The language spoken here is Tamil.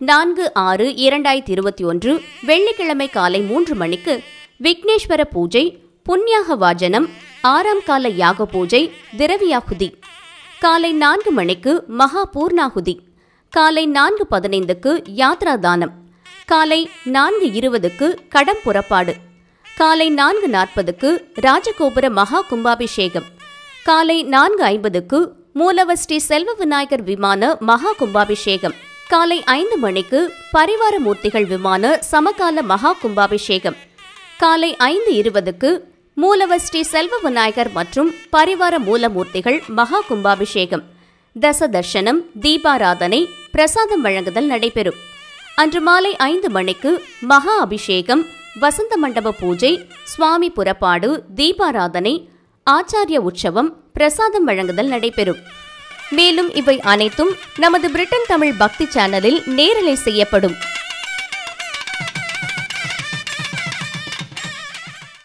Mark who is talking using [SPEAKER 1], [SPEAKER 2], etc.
[SPEAKER 1] நான்கு ஆறு இரண்டாயிரத்தி இருபத்தி ஒன்று வெள்ளிக்கிழமை காலை மூன்று மணிக்கு விக்னேஸ்வர பூஜை புண்ணியாக வாஜனம் ஆறாம் கால யாக பூஜை திரவியாகுதி காலை நான்கு மணிக்கு மகா பூர்ணாகுதி காலை நான்கு பதினைந்துக்கு யாத்ரா தானம் காலை நான்கு இருபதுக்கு கடம் புறப்பாடு காலை நான்கு நாற்பதுக்கு ராஜகோபுர மகா கும்பாபிஷேகம் காலை நான்கு ஐம்பதுக்கு மூலவர் ஸ்ரீ செல்வ விநாயகர் விமான மகா கும்பாபிஷேகம் காலை ஐந்து மணிக்கு பரிவார மூர்த்திகள் விமான சமகால மகா கும்பாபிஷேகம் காலை ஐந்து இருபதுக்கு மூலவர் ஸ்ரீ செல்வ விநாயகர் மற்றும் பரிவார மூலமூர்த்திகள் மகா கும்பாபிஷேகம் தச தர்ஷனம் தீபாராதனை பிரசாதம் வழங்குதல் நடைபெறும் அன்று மாலை ஐந்து மணிக்கு மகா அபிஷேகம் வசந்த மண்டப பூஜை சுவாமி புறப்பாடு தீபாராதனை ஆச்சாரிய உற்சவம் பிரசாதம் வழங்குதல் நடைபெறும் மேலும் இவை அனைத்தும் நமது பிரிட்டன் தமிழ் பக்தி சேனலில் நேரலை செய்யப்படும்